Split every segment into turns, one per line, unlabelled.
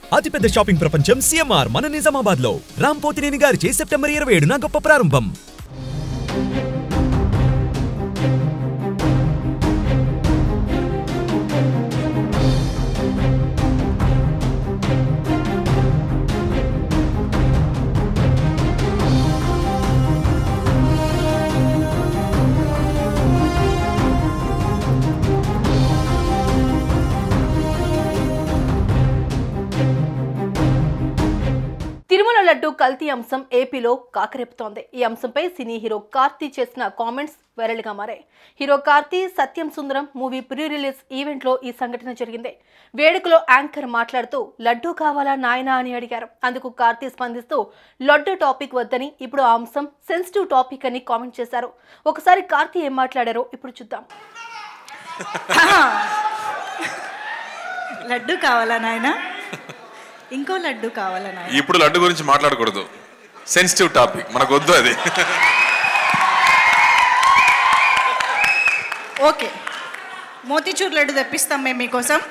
అతిపెద్ద షాపింగ్ ప్రపంచం సిఎంఆర్ మన నిజామాబాద్ లో రామ్ పోతినేని గారిచే సెప్టెంబర్ ఇరవై ఏడున గొప్ప ప్రారంభం
తిరుమల లడ్డు కల్తీ అంశం ఏపీలో కాకరేపుతోంది ఈ అంశంపై సినీ హీరో కార్తీ చేసిన కామెంట్స్ వైరల్ గా మారాయి hero Karthi Satyam Sundaram movie pre release event లో ఈ సంఘటన జరిగింది వేడుకలో యాంకర్ మాట్లాడుతూ లడ్డు కావాలా నాయనా అని అడిగారు అందుకు కార్తీ స్పందిస్తూ లడ్డు టాపిక్ వద్దని ఇప్పుడు ఆ అంశం సెన్సిటివ్ టాపిక్ అని కామెంట్ చేశారు ఒకసారి కార్తీ ఏం మాట్లాడారో ఇప్పుడు చూద్దాం
లడ్డు కావాలా నాయన ఇంకో లడ్డు కావాలా నాయన
ఇప్పుడు లడ్డు గురించి మాట్లాడకూడదు సెన్సిటివ్ టాపిక్ మనకు వద్దు అది
ఓకే మోతీచూర్ లడ్డు తెప్పిస్తాం మేము మీకోసం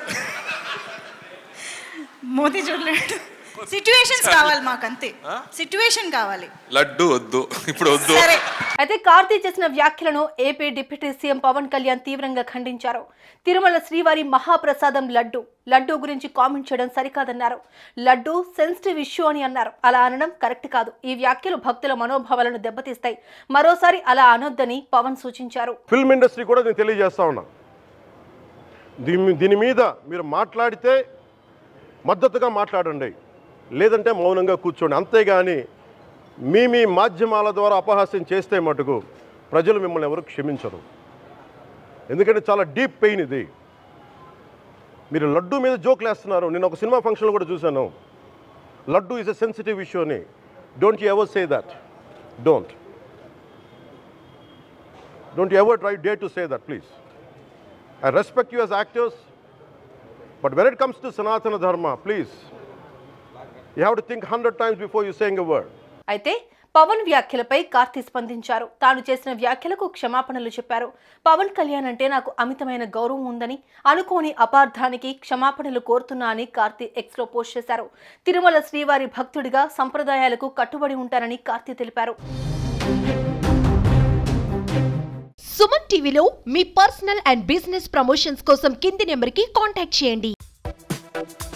మోతీచూర్ లడ్డు సిచ్యువేషన్స్ కావాలి మాకు అంతే సిచ్యువేషన్ కావాలి
లడ్డు వద్దు ఇప్పుడు వద్దు
సరే
అయితే కార్తీ చేసిన వ్యాఖ్యలను AP deputy CM Pavan Kalyan తీవ్రంగా ఖండించారు తిరుమల శ్రీవారి మహాప్రసాదం లడ్డు లడ్డు గురించి కామెంట్ చేయడం సరికాదన్నారు లడ్డు సెన్సిటివ్ ఇష్యూ అని అన్నారు అలా అనడం కరెక్ట్ కాదు ఈ వ్యాఖ్యలు భక్తుల మనోభావాలను దెబ్బతీస్తాయి మరోసారి అలా అనొద్దని పవన్ సూచించారు
ఫిల్మ్ ఇండస్ట్రీ కూడా నేను తెలియజేస్తా ఉన్నా దీని దీని మీద మీరు మాట్లాడితే మద్దతుగా మాట్లాడండి లేదంటే మౌనంగా కూర్చోండి అంతేగాని మీ మీ మాధ్యమాల ద్వారా అపహాస్యం చేస్తే మటుకు ప్రజలు మిమ్మల్ని ఎవరు క్షమించరు ఎందుకంటే చాలా డీప్ పెయిన్ ఇది మీరు లడ్డు మీద జోక్లు వేస్తున్నారు నేను ఒక సినిమా ఫంక్షన్లో కూడా చూశాను laddu is a sensitive issue అని don't you ever say that don't Don't you ever try dare to say that, please. I respect you as actors, but when it comes to Sanatana Dharma, please, you have to think hundred times before you saying a word.
అయితే పవన్ వ్యాఖ్యలపై కార్తీ స్పందించారు తాను చేసిన వ్యాఖ్యలకు క్షమాపణలు చెప్పారు పవన్ కళ్యాణ్ అంటే నాకు అమితమైన గౌరవం ఉందని అనుకోని అపార్థానికి క్షమాపణలు కోరుతున్నా అని కార్తీ ఎక్స్ లో పోస్ట్ చేశారు తిరుమల శ్రీవారి భక్తుడిగా సంప్రదాయాలకు కట్టుబడి ఉంటారని కార్తీ తెలిపారు
సుమన్ టీవీలో మీ పర్సనల్ అండ్ బిజినెస్ ప్రమోషన్స్ కోసం కింది నెంబర్కి కాంటాక్ట్ చేయండి